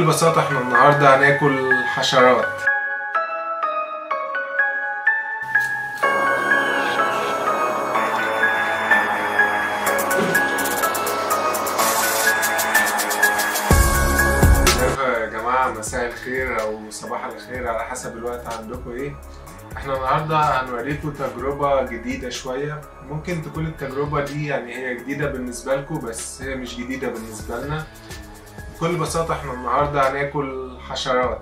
ببساطة احنا النهاردة هناكل حشرات يا جماعة مساء الخير أو صباح الخير على حسب الوقت عندكم إيه احنا النهاردة هنوريكم تجربة جديدة شوية ممكن تكون التجربة دي يعني هي جديدة بالنسبة لكم بس هي مش جديدة بالنسبة لنا بكل بساطة احنا النهاردة هناكل حشرات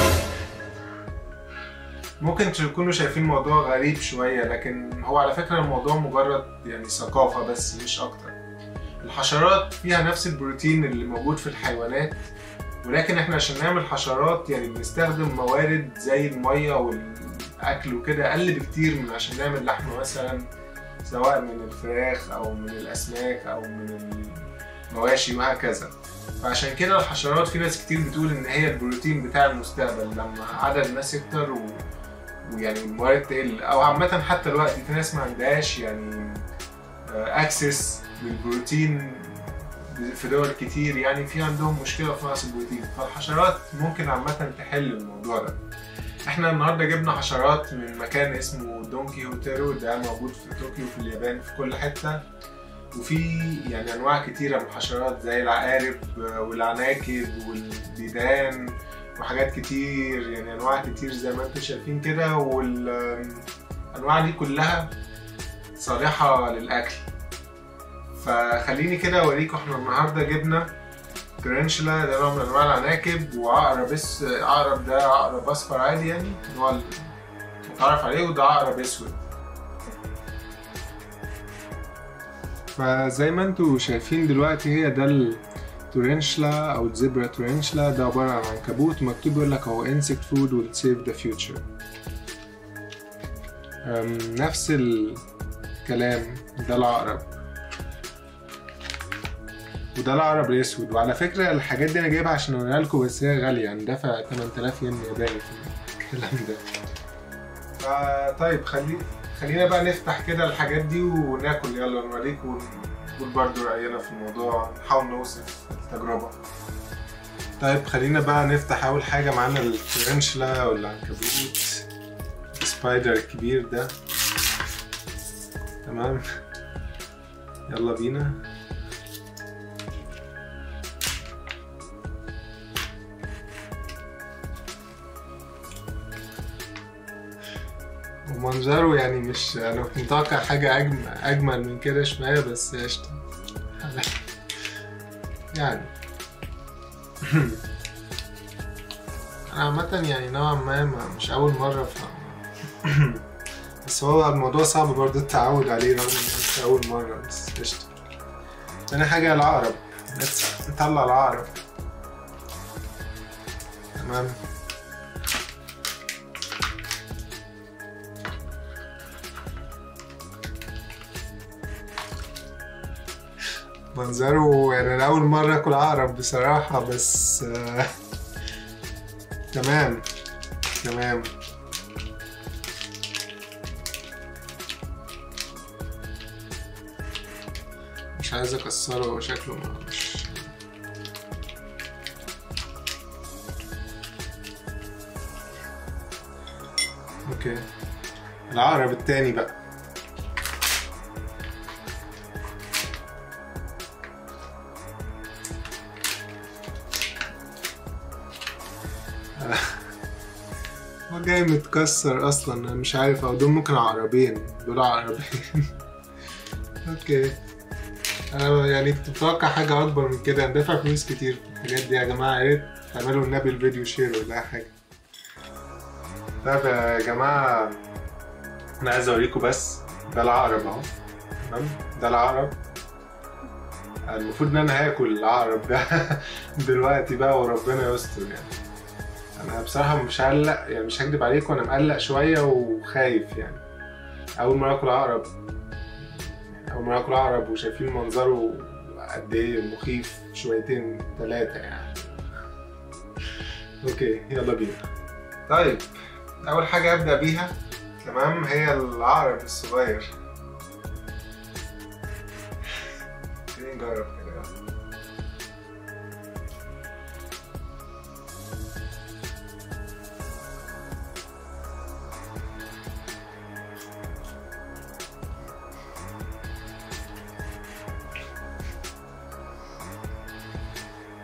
ممكن تكونوا شايفين موضوع غريب شوية لكن هو على فكرة الموضوع مجرد يعني ثقافة بس مش أكتر الحشرات فيها نفس البروتين اللي موجود في الحيوانات ولكن احنا عشان نعمل حشرات يعني بنستخدم موارد زي المية والأكل وكده أقل بكتير من عشان نعمل لحمة مثلا سواء من الفراخ أو من الأسماك أو من المواشي وهكذا فعشان كده الحشرات في ناس كتير بتقول إن هي البروتين بتاع المستقبل لما عدد الناس يكتر و... ويعني الموارد تقل أو عامة حتى دلوقتي في ناس ما عندهاش يعني اكسس للبروتين في دول كتير يعني في عندهم مشكله في نقص البروتين فالحشرات ممكن عامه تحل الموضوع ده احنا النهارده جبنا حشرات من مكان اسمه دونكي هوتيرو ده موجود في طوكيو في اليابان في كل حته وفي يعني انواع كتيره من الحشرات زي العقارب والعناكب والديدان وحاجات كتير يعني انواع كتير زي ما انتم شايفين كده والانواع دي كلها صالحه للاكل فخليني كده اوريكم احنا النهارده جبنا ترنشلا ده نوع من انواع العناكب وعقرب اس عقرب ده عقرب اصفر عادي يعني نوع متعرف عليه وده عقرب اسود فزي ما انتوا شايفين دلوقتي هي ده التورنشلا او الزبرا تورنشلا ده عباره عن عنكبوت مكتوب يقول لك هو insect food will save the future نفس الكلام ده العقرب وده العقرب الاسود وعلى فكره الحاجات دي انا جايبها عشان اوريها لكم بس هي غاليه يعني دافع 8000 ين ياباني في الكلام ده طيب خلي خلينا بقى نفتح كده الحاجات دي وناكل يلا نوريكم ونقول برضو راينا في الموضوع نحاول نوصف التجربه طيب خلينا بقى نفتح اول حاجه معانا الترنشلا والعنكبوت السبايدر الكبير ده تمام يلا بينا ومنظره يعني مش انا كنت متوقع حاجة أجمل, أجمل من كده شوية بس قشطة يعني أنا عامة يعني نوعا ما مش أول مرة ف بس هو الموضوع صعب برضه التعود عليه رغم إن مش أول مرة بس قشطة تاني حاجة العقرب نطلع العقرب تمام منظره يعني انا اول مره اكل عقرب بصراحه بس آه تمام تمام مش عايز اكسره هو شكله مش اوكي العقرب التاني بقى هو جاي متكسر اصلا انا مش عارف او دول ممكن عقربين دول عقربين اوكي انا يعني كنت متوقع حاجه اكبر من كده انا دافع فلوس كتير في الحاجات دي يا جماعه يا ريت تعملوا النبي الفيديو شير ولا اي حاجه طيب يا جماعه انا عايز اوريكم بس ده العقرب اهو تمام ده العقرب المفروض ان انا هاكل العقرب ده دلوقتي بقى وربنا يستر يعني انا بصراحه مش هقلق يعني مش هكدب عليكم انا مقلق شويه وخايف يعني اول مره اكل عقرب اول مره اكل عقرب وشايفين منظره قد ايه مخيف شويتين ثلاثه يعني اوكي يلا بينا طيب اول حاجه ابدا بيها تمام هي العقرب الصغير نجرب كده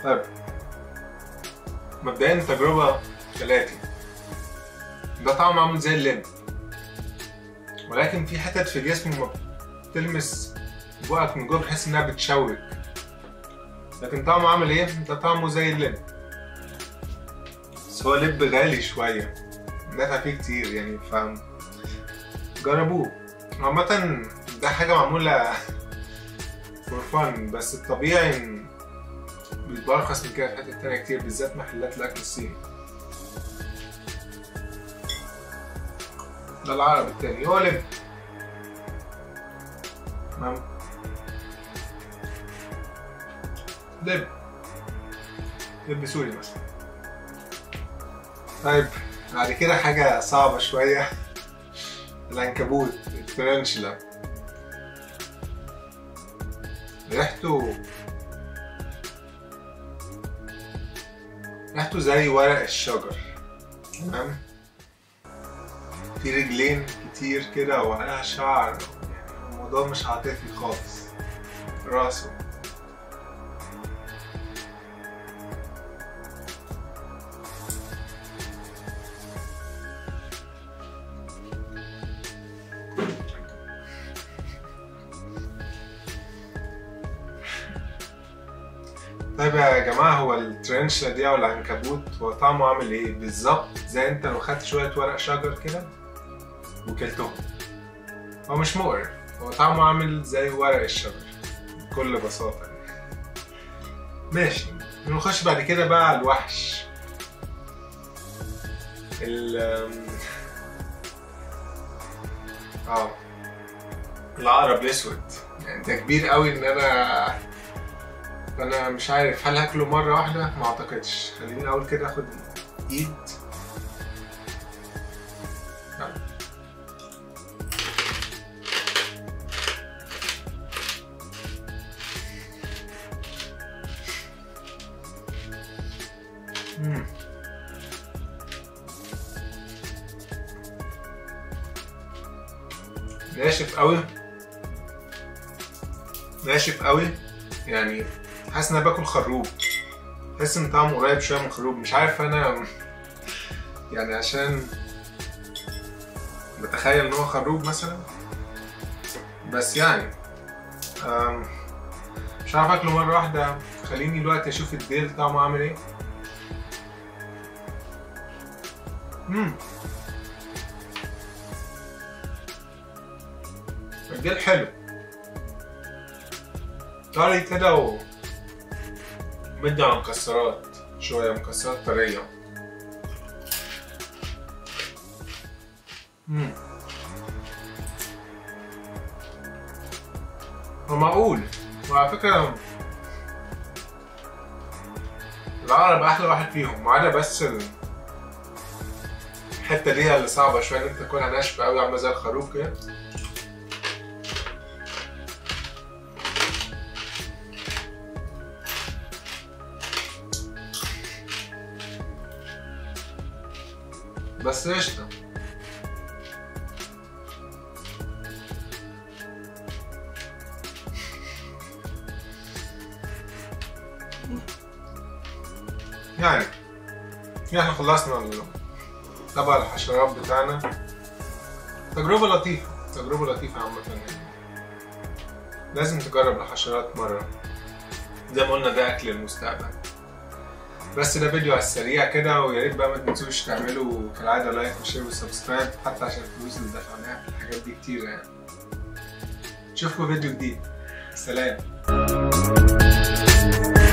طيب مبدئيا تجربة كالآتي ده طعم عامل زي اللب ولكن في حتت في جسمه ما بتلمس بقك من جوه بتحس انها بتشوك لكن طعمه عامل ايه؟ ده طعمه زي اللب بس هو لب غالي شوية دافع فيه كتير يعني ف جربوه عامة ده حاجة معمولة فور فن بس الطبيعي ان بيبقى ارخص من كده في حتت تانية كتير بالذات محلات الاكل الصيني ده العربي التاني هو لب تمام لب لب سوري مثلا طيب بعد كده حاجة صعبة شوية العنكبوت الترنشلا ريحته ريحته زي ورق الشجر تمام في رجلين كتير كده وعليها شعر يعني الموضوع مش عاطفي خالص راسه طيب يا جماعة هو الترنشة دي أو العنكبوت هو طعمه عامل إيه؟ بالظبط زي أنت لو خدت شوية ورق شجر كده وكلتهم هو مش مقرف هو طعمه عامل زي ورق الشجر بكل بساطة يعني. ماشي نخش بعد كده بقى على الوحش ال اه العقرب الأسود يعني ده كبير قوي إن أنا انا مش عارف هل هاكله مره واحده ما اعتقدش خليني اول كده اخد ايد يلا. مم. ناشف قوي ناشف قوي يعني حاسس ان انا باكل خروب حاسس ان طعمه قريب شويه من خروب مش عارف انا يعني عشان بتخيل ان هو خروب مثلا بس يعني أم، مش عارف اكله مره واحده خليني دلوقتي اشوف الديل طعمه عامل ايه مم. الديل حلو طري كده و مدي على مكسرات شوية مكسرات طرية مم. هو معقول وعلى فكرة العقرب أحلى واحد فيهم ما عدا بس ال- الحتة دي هي اللي صعبة شوية إن أنت تاكلها ناشفة أوي عاملة زي الخروف كده بس قشطة يعني يعني احنا خلصنا ال- طبق الحشرات بتاعنا تجربة لطيفة تجربة لطيفة عامة يعني لازم تجرب الحشرات مرة زي ما قلنا ده أكل المستقبل بس ده فيديو على السريع كده ويا ريت بقى ما تنسوش تعملوا كالعادة لايك وشير وسبسكرايب حتى عشان الفلوس اللي دفعناها في الحاجات دي كتير يعني نشوفكم فيديو جديد سلام